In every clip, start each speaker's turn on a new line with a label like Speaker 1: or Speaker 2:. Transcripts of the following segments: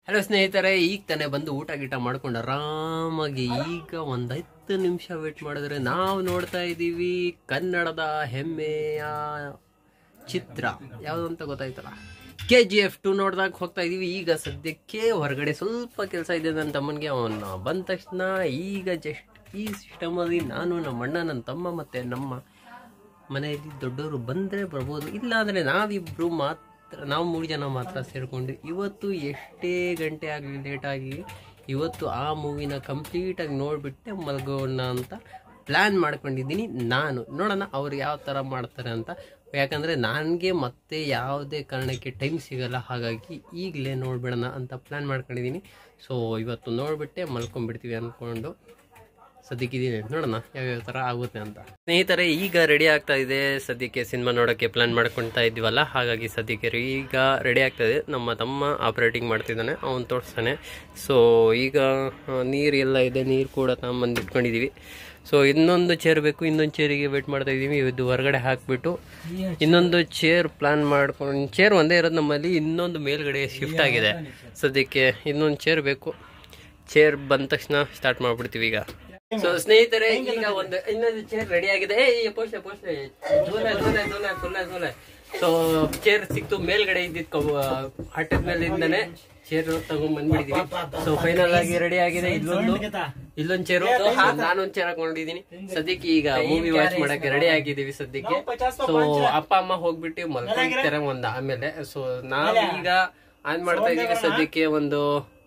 Speaker 1: hello ಸ್ನೇಹಿತರೆ ಈಗ ತಾನೇ ಬಂದು ಊಟ ಗೀಟ ಮಾಡ್ಕೊಂಡು ಆರಾಮಾಗಿ ಈಗ ಒಂದ್ ಹತ್ತು ನಿಮಿಷ ವೇಟ್ ಮಾಡಿದ್ರೆ ನಾವು ನೋಡ್ತಾ ಇದ್ದೀವಿ ಕನ್ನಡದ ಹೆಮ್ಮೆಯ ಚಿತ್ರ ಯಾವುದು ಅಂತ ಗೊತ್ತಾಯ್ತಲ್ಲ ಕೆ ಜಿ ಎಫ್ ಟು ನೋಡ್ದಾಗ ಹೋಗ್ತಾ ಇದೀವಿ ಈಗ ಸದ್ಯಕ್ಕೆ ಹೊರಗಡೆ ಸ್ವಲ್ಪ ಕೆಲಸ ಇದೆ ನನ್ನ ತಮ್ಮನಿಗೆ ಅವನು ಬಂದ ತಕ್ಷಣ ಈಗ ಜಸ್ಟ್ ಈ ಸಿಸ್ಟಮಲ್ಲಿ ನಾನು ನಮ್ಮ ಅಣ್ಣ ನನ್ನ ತಮ್ಮ ಮತ್ತೆ ನಮ್ಮ ಮನೆಯಲ್ಲಿ ದೊಡ್ಡವರು ಬಂದರೆ ಬರ್ಬೋದು ಇಲ್ಲ ಅಂದರೆ ನಾವಿಬ್ಬರು ಮಾತ್ರ ನಾವು ಮೂರು ಜನ ಮಾತ್ರ ಸೇರಿಕೊಂಡು ಇವತ್ತು ಎಷ್ಟೇ ಗಂಟೆ ಆಗಲಿ ಲೇಟ್ ಆಗಲಿ ಇವತ್ತು ಆ ಮೂವಿನ ಕಂಪ್ಲೀಟಾಗಿ ನೋಡಿಬಿಟ್ಟೆ ಮಲಗೋಣ ಅಂತ ಪ್ಲ್ಯಾನ್ ಮಾಡ್ಕೊಂಡಿದ್ದೀನಿ ನಾನು ನೋಡೋಣ ಅವ್ರು ಯಾವ ಥರ ಮಾಡ್ತಾರೆ ಅಂತ ಯಾಕಂದರೆ ನನಗೆ ಮತ್ತೆ ಯಾವುದೇ ಕಾರಣಕ್ಕೆ ಟೈಮ್ ಸಿಗಲ್ಲ ಹಾಗಾಗಿ ಈಗಲೇ ನೋಡ್ಬಿಡೋಣ ಅಂತ ಪ್ಲ್ಯಾನ್ ಮಾಡ್ಕೊಂಡಿದ್ದೀನಿ ಸೊ ಇವತ್ತು ನೋಡಿಬಿಟ್ಟೆ ಮಲ್ಕೊಂಡ್ಬಿಡ್ತೀವಿ ಅಂದ್ಕೊಂಡು ಸದ್ಯಕ್ಕಿದ್ದೀನಿ ನೋಡೋಣ ಯಾವ್ಯಾವ ಥರ ಆಗುತ್ತೆ ಅಂತ ಸ್ನೇಹಿತರೆ ಈಗ ರೆಡಿ ಆಗ್ತಾ ಇದೆ ಸದ್ಯಕ್ಕೆ ಸಿನಿಮಾ ನೋಡೋಕ್ಕೆ ಪ್ಲಾನ್ ಮಾಡ್ಕೊಳ್ತಾ ಇದ್ವಲ್ಲ ಹಾಗಾಗಿ ಸದ್ಯಕ್ಕೆ re- ಈಗ ರೆಡಿ ಆಗ್ತಾ ಇದೆ ನಮ್ಮ ತಮ್ಮ ಆಪ್ರೇಟಿಂಗ್ ಮಾಡ್ತಿದ್ದಾನೆ ಅವನು ತೋರಿಸ್ತಾನೆ ಸೊ ಈಗ ಆ, ನೀರು ಎಲ್ಲ ಇದೆ ನೀರು ಕೂಡ ತಗೊಂಬಂದು ಇಟ್ಕೊಂಡಿದ್ದೀವಿ ಸೊ ಇನ್ನೊಂದು ಚೇರ್ ಬೇಕು ಇನ್ನೊಂದು ಚೇರಿಗೆ ವೇಟ್ ಮಾಡ್ತಾ ಇದ್ದೀವಿ ಇದು ಹೊರಗಡೆ ಹಾಕ್ಬಿಟ್ಟು ಇನ್ನೊಂದು ಚೇರ್ ಪ್ಲಾನ್ ಮಾಡ್ಕೊಂಡು ಚೇರ್ ಒಂದೇ ಇರೋದು ನಮ್ಮಲ್ಲಿ ಇನ್ನೊಂದು ಮೇಲ್ಗಡೆ ಶಿಫ್ಟ್ ಆಗಿದೆ ಸದ್ಯಕ್ಕೆ ಇನ್ನೊಂದು ಚೇರ್ ಬೇಕು ಚೇರ್ ಬಂದ ತಕ್ಷಣ ಸ್ಟಾರ್ಟ್ ಮಾಡ್ಬಿಡ್ತೀವಿ ಈಗ ಸೊ ಸ್ನೇಹಿತರೆ ಈಗ ಒಂದು ಇನ್ನೊಂದು ಚೇರ್ ರೆಡಿ ಆಗಿದೆ ಏ ಪೋಸ್ಟೆ ಪೋಸ್ಟೆ ಜೋಲೆ ಜೋಲೆ ಜೋಲೆ ಜೋಲೆ ಜೋಲೆ ಸೊ ಚೇರ್ ಸಿಕ್ತು ಮೇಲ್ಗಡೆ ಇದ್ದಿದ್ ಹಟ್ಟದ ಮೇಲಿಂದನೇ ಚೇರ್ ತಗೊಂಡ್ ಬಂದ್ಬಿಟ್ಟಿದೀವಿ ಸೊ ಫೈನಲ್ ಆಗಿ ರೆಡಿ ಆಗಿದೆ ಇಲ್ಲೊಂದು ಇಲ್ಲೊಂದ್ ಚೇರು ನಾನೊಂದ್ ಚೇರ್ ಹಾಕೊಂಡಿದೀನಿ ಸದ್ಯಕ್ಕೆ ಈಗ ಮೂವಿ ವಾಚ್ ಮಾಡಕ್ಕೆ ರೆಡಿ ಆಗಿದೀವಿ ಸದ್ಯಕ್ಕೆ ಸೊ ಅಪ್ಪ ಅಮ್ಮ ಹೋಗ್ಬಿಟ್ಟು ಮಲ್ಕೊಂತಾರೆ ಒಂದ್ ಆಮೇಲೆ ಸೊ ನಾವ್ ಈಗ ಆನ್ ಮಾಡ್ತಾ ಇದೀವಿ ಸದ್ಯಕ್ಕೆ ಒಂದು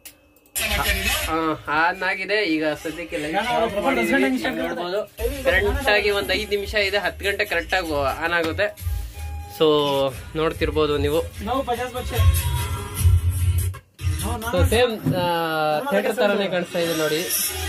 Speaker 1: ಆನ್ ಆಗಿದೆ ಈಗ ಸದ್ಯಕ್ಕೆ ಲೈಟ್ ನೋಡ್ಬೋದು ಕರೆಕ್ಟ್ ಆಗಿ ಒಂದ್ ಐದ್ ನಿಮಿಷ ಇದೆ ಹತ್ತು ಗಂಟೆ ಕರೆಕ್ಟ್ ಆಗಿ ಆನ್ ಆಗುತ್ತೆ ಸೊ ನೋಡ್ತಿರ್ಬೋದು ನೀವು ಸೊ ಸೇಮ್ ಥಿಯೇಟರ್ ತರನೇ ಕಾಣಿಸ್ತಾ ಇದೆ ನೋಡಿ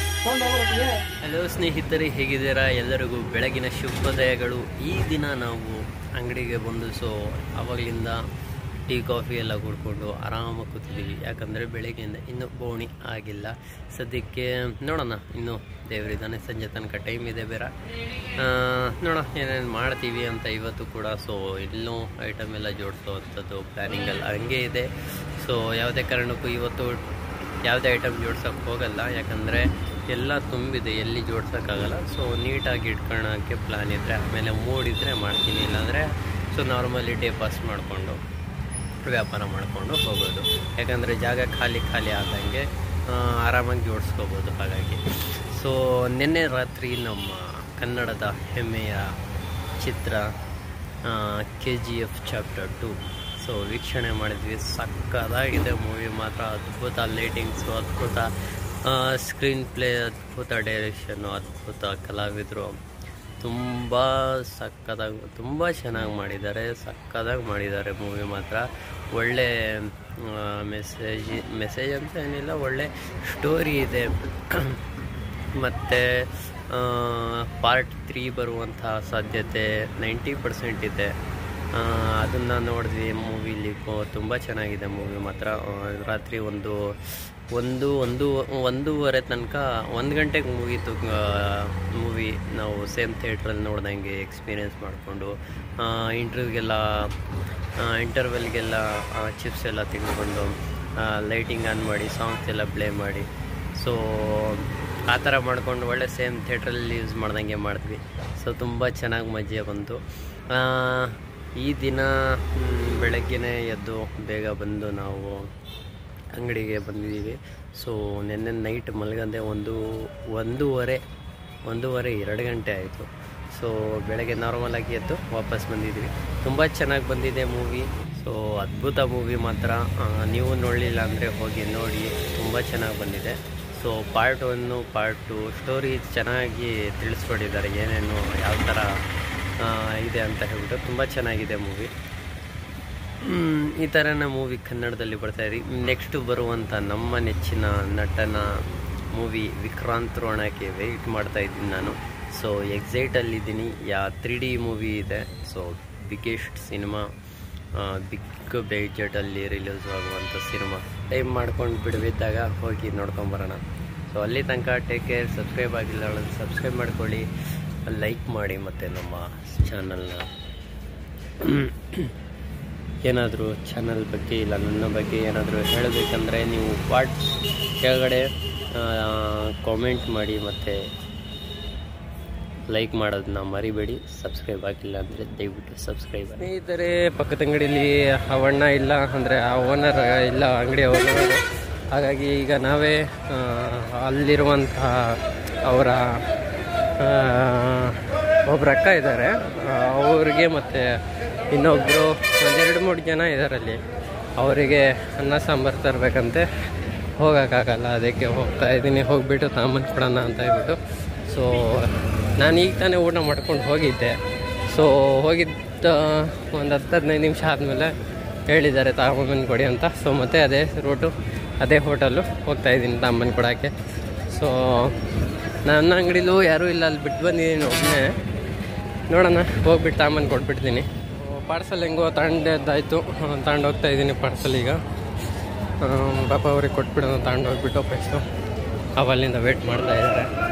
Speaker 1: ಹಲೋ ಸ್ನೇಹಿತರೆ ಹೇಗಿದ್ದೀರಾ ಎಲ್ಲರಿಗೂ ಬೆಳಗಿನ ಶುಭೋದಯಗಳು ಈ ದಿನ ನಾವು ಅಂಗಡಿಗೆ ಬಂದು ಸೊ ಅವಾಗಲಿಂದ ಟೀ ಕಾಫಿ ಎಲ್ಲ ಕುಡ್ಕೊಂಡು ಆರಾಮಾಗಿ ಕೂತಿದ್ದೀವಿ ಯಾಕಂದರೆ ಬೆಳಗ್ಗೆಯಿಂದ ಇನ್ನೂ ಬೋಣಿ ಆಗಿಲ್ಲ ಸದ್ಯಕ್ಕೆ ನೋಡೋಣ ಇನ್ನು ದೇವರಿದ್ದಾನೆ ಸಂಜೆ ತನಕ ಟೈಮ್ ಇದೆ ಬೇರೆ ಆ, ನೋಡೋಣ ಏನೇನು ಮಾಡ್ತೀವಿ ಅಂತ ಇವತ್ತು ಕೂಡ ಸೊ ಇನ್ನೂ ಐಟಮ್ ಎಲ್ಲ ಜೋಡಿಸೋವಂಥದ್ದು ಪ್ಲ್ಯಾನಿಂಗ್ ಎಲ್ಲ ಹಂಗೆ ಇದೆ ಸೊ ಯಾವುದೇ ಕಾರಣಕ್ಕೂ ಇವತ್ತು ಯಾವುದೇ ಐಟಮ್ ಜೋಡ್ಸೋಕೆ ಹೋಗಲ್ಲ ಯಾಕಂದರೆ ಎಲ್ಲ ತುಂಬಿದೆ ಎಲ್ಲಿ ಜೋಡ್ಸೋಕ್ಕಾಗಲ್ಲ ಸೊ ನೀಟಾಗಿ ಇಟ್ಕೊಳ್ಳೋಕ್ಕೆ ಪ್ಲಾನ್ ಇದ್ದರೆ ಆಮೇಲೆ ಮೂಡಿದ್ರೆ ಮಾಡ್ತೀನಿ ಇಲ್ಲಾಂದರೆ ಸೊ ನಾರ್ಮಲಿ ಡೇ ಪಾಸ್ ಮಾಡಿಕೊಂಡು ವ್ಯಾಪಾರ ಮಾಡಿಕೊಂಡು ಹೋಗೋದು ಯಾಕಂದರೆ ಜಾಗ ಖಾಲಿ ಖಾಲಿ ಆದಂಗೆ ಆ, ಆರಾಮಾಗಿ ಜೋಡಿಸ್ಕೋಬೋದು ಹಾಗಾಗಿ ಸೊ ನಿನ್ನೆ ರಾತ್ರಿ ನಮ್ಮ ಕನ್ನಡದ ಹೆಮ್ಮೆಯ ಚಿತ್ರ K G F chapter two so ವೀಕ್ಷಣೆ ಮಾಡಿದ್ವಿ ಸಕ್ಕದಾಗಿದೆ ಮೂವಿ ಮಾತ್ರ ಅದ್ಭುತ ಲೈಟಿಂಗ್ಸು ಅದ್ಭುತ ಸ್ಕ್ರೀನ್ ಪ್ಲೇ ಅದ್ಭುತ ಡೈರೆಕ್ಷನ್ನು ಅದ್ಭುತ ಕಲಾವಿದರು ತುಂಬ ಸಕ್ಕದಾಗಿ ತುಂಬ ಚೆನ್ನಾಗಿ ಮಾಡಿದ್ದಾರೆ ಸಕ್ಕದಾಗಿ ಮಾಡಿದ್ದಾರೆ ಮೂವಿ ಮಾತ್ರ ಒಳ್ಳೆ ಮೆಸೇಜ್ ಮೆಸೇಜ್ ಅಂತ ಏನಿಲ್ಲ ಒಳ್ಳೆ ಸ್ಟೋರಿ ಇದೆ ಮತ್ತು ಪಾರ್ಟ್ ತ್ರೀ ಬರುವಂತಹ ಸಾಧ್ಯತೆ ನೈಂಟಿ ಪರ್ಸೆಂಟ್ ಇದೆ ಅದನ್ನು ನೋಡಿದ್ವಿ ಮೂವಿಲಿ ತುಂಬ ಚೆನ್ನಾಗಿದೆ ಮೂವಿ ಮಾತ್ರ ಆ, ರಾತ್ರಿ ಒಂದು ಒಂದು ಒಂದು ಒಂದೂವರೆ ತನಕ ಒಂದು ಗಂಟೆಗೆ ಮುಗೀತು ಮೂವಿ ನಾವು ಸೇಮ್ ಥಿಯೇಟ್ರಲ್ಲಿ ನೋಡ್ದಂಗೆ ಎಕ್ಸ್ಪೀರಿಯೆನ್ಸ್ ಮಾಡಿಕೊಂಡು ಇಂಟರ್ವ್ಯೂಗೆಲ್ಲ ಇಂಟರ್ವೆಲ್ಗೆಲ್ಲ ಚಿಪ್ಸ್ ಎಲ್ಲ ತಿಂದ್ಕೊಂಡು ಲೈಟಿಂಗ್ ಆನ್ ಮಾಡಿ ಸಾಂಗ್ಸ್ ಎಲ್ಲ ಪ್ಲೇ ಮಾಡಿ ಸೊ ಆ ಥರ ಮಾಡ್ಕೊಂಡು ಒಳ್ಳೆ ಸೇಮ್ ಥಿಯೇಟ್ರಲ್ಲಿ ಯೂಸ್ ಮಾಡ್ದಂಗೆ ಮಾಡಿದ್ವಿ ಸೊ ತುಂಬ ಚೆನ್ನಾಗಿ ಮಜೆ ಬಂತು ಆ, ಈ ದಿನ ಮ್, ಬೆಳಗ್ಗೆನೇ ಎದ್ದು ಬೇಗ ಬಂದು ನಾವು ಅಂಗಡಿಗೆ ಬಂದಿದ್ದೀವಿ ಸೊ ನಿನ್ನೆ ನೈಟ್ ಮಲಗಂದೆ ಒಂದು ಒಂದೂವರೆ ಒಂದೂವರೆ ಎರಡು ಗಂಟೆ ಆಯಿತು ಸೊ ಬೆಳಗ್ಗೆ ನಾರ್ಮಲಾಗಿ ಎದ್ದು ವಾಪಸ್ ಬಂದಿದ್ವಿ ತುಂಬ ಚೆನ್ನಾಗಿ ಬಂದಿದೆ ಮೂವಿ ಸೊ ಅದ್ಭುತ ಮೂವಿ ಮಾತ್ರ ಆ, ನೀವು ನೋಡಲಿಲ್ಲ ಅಂದರೆ ಹೋಗಿ ನೋಡಿ ತುಂಬ ಚೆನ್ನಾಗಿ ಬಂದಿದೆ so part one part two story ಚೆನ್ನಾಗಿ ತಿಳಿಸ್ಕೊಟ್ಟಿದ್ದಾರೆ ಏನೇನು ಯಾವ ಥರ ಆ, ಇದೆ ಅಂತ ಹೇಳ್ಬಿಟ್ಟು ತುಂಬ ಚೆನ್ನಾಗಿದೆ ಮೂವಿ ಮ್, ಈ ಥರನ ಮೂವಿ ಕನ್ನಡದಲ್ಲಿ ಬರ್ತಾ ಇದೆ ನೆಕ್ಸ್ಟ್ ಬರುವಂಥ ನಮ್ಮ ನೆಚ್ಚಿನ ನಟನ ಮೂವಿ ವಿಕ್ರಾಂತ್ ರೋಣಕ್ಕೆ ವೆಯ್ಟ್ ಮಾಡ್ತಾ ಇದ್ದೀನಿ ನಾನು ಸೊ ಎಕ್ಸೈಟಲ್ಲಿದ್ದೀನಿ ಯಾ ತ್ರೀ ಡಿ ಮೂವಿ ಇದೆ ಸೊ ಬಿಗ್ಗೆಸ್ಟ್ ಸಿನಿಮಾ ಬಿಗ್ ಬಜೆಟಲ್ಲಿ ರಿಲೀಸ್ ಆಗುವಂಥ ಸಿನಿಮಾ ಟೈಮ್ ಮಾಡ್ಕೊಂಡು ಬಿಡುವಿದ್ದಾಗ ಹೋಗಿ ನೋಡ್ಕೊಂಬರೋಣ ಸೊ ಅಲ್ಲಿ ತನಕ ಟೇಕ್ ಕೇರ್ ಸಬ್ಸ್ಕ್ರೈಬ್ ಆಗಿಲ್ಲ ಸಬ್ಸ್ಕ್ರೈಬ್ ಮಾಡ್ಕೊಳ್ಳಿ ಲೈಕ್ ಮಾಡಿ ಮತ್ತು ನಮ್ಮ ಚಾನಲ್ನ ಏನಾದರೂ ಚಾನಲ್ ಬಗ್ಗೆ ಇಲ್ಲ ನನ್ನ ಬಗ್ಗೆ ಏನಾದರೂ ಹೇಳಬೇಕಂದ್ರೆ ನೀವು ವಾಟ್ ಕೆಳಗಡೆ ಕಾಮೆಂಟ್ ಮಾಡಿ ಮತ್ತು ಲೈಕ್ ಮಾಡೋದನ್ನ ಮರಿಬೇಡಿ ಸಬ್ಸ್ಕ್ರೈಬ್ ಆಗಿಲ್ಲ ಅಂದರೆ ದಯವಿಟ್ಟು ಸಬ್ಸ್ಕ್ರೈಬ್ ಸ್ನೇಹಿತರೆ ಪಕ್ಕದ ಅಂಗಡಿಯಲ್ಲಿ ಅವಣ್ಣ ಇಲ್ಲ ಅಂದರೆ ಆ ಓನರ್ ಇಲ್ಲ ಅಂಗಡಿ ಓನರ್ ಹಾಗಾಗಿ ಈಗ ನಾವೇ ಆ, ಅಲ್ಲಿರುವಂತಹ ಅವರ ಆ, ಒಬ್ರು ಅಕ್ಕ ಇದ್ದಾರೆ ಅವ್ರಿಗೆ ಮತ್ತು ಇನ್ನೊಬ್ಬರು ಒಂದೆರಡು ಮೂರು ಜನ ಇದ್ದಾರೆ ಅಲ್ಲಿ ಅವರಿಗೆ ಅನ್ನ ಸಾಂಬಾರು ತರಬೇಕಂತೆ ಹೋಗೋಕ್ಕಾಗಲ್ಲ ಅದಕ್ಕೆ ಹೋಗ್ತಾ ಇದ್ದೀನಿ ಹೋಗಿಬಿಟ್ಟು ತಾಂಬನ್ ಕೊಡೋಣ ಅಂತ ಹೇಳ್ಬಿಟ್ಟು ಸೊ ನಾನು ಈಗ ತಾನೇ ಊಟ ಮಾಡ್ಕೊಂಡು ಹೋಗಿದ್ದೆ ಸೊ ಹೋಗಿದ್ದ ಒಂದು ಹತ್ತು ಹದಿನೈದು ನಿಮಿಷ ಆದಮೇಲೆ ಹೇಳಿದ್ದಾರೆ ತಾಂಬನ್ ಕೊಡಿ ಅಂತ ಸೊ ಮತ್ತೆ ಅದೇ ರೂಟು ಅದೇ ಹೋಟೆಲು ಹೋಗ್ತಾ ಇದ್ದೀನಿ ತಾಂಬನ್ ಕೊಡೋಕ್ಕೆ ಸೊ ನನ್ನ ಅಂಗಡಿಲೂ ಯಾರೂ ಇಲ್ಲ ಅಲ್ಲಿ ಬಿಟ್ಟು ಬಂದಿದ್ದೀನಿ ಒಬ್ಬನೇ ನೋಡೋಣ ಹೋಗ್ಬಿಟ್ಟು ತಾಂಬನ್ ಕೊಟ್ಬಿಡ್ತೀನಿ ಪಾರ್ಸಲ್ ಹೆಂಗೋ ತಗೊಂಡದ್ದಾಯಿತು ತಗೊಂಡು ಹೋಗ್ತಾ ಇದ್ದೀನಿ ಪಾರ್ಸಲ್ ಈಗ ಆ, ಪಾಪ ಅವ್ರಿಗೆ ಕೊಟ್ಬಿಡೋಣ ತಗೊಂಡು ಹೋಗ್ಬಿಟ್ಟು ವಾಪಸ್ಸು ಅವಲ್ಲಿಂದ ವೇಟ್ ಮಾಡ್ತಾ ಇದ್ದಾರೆ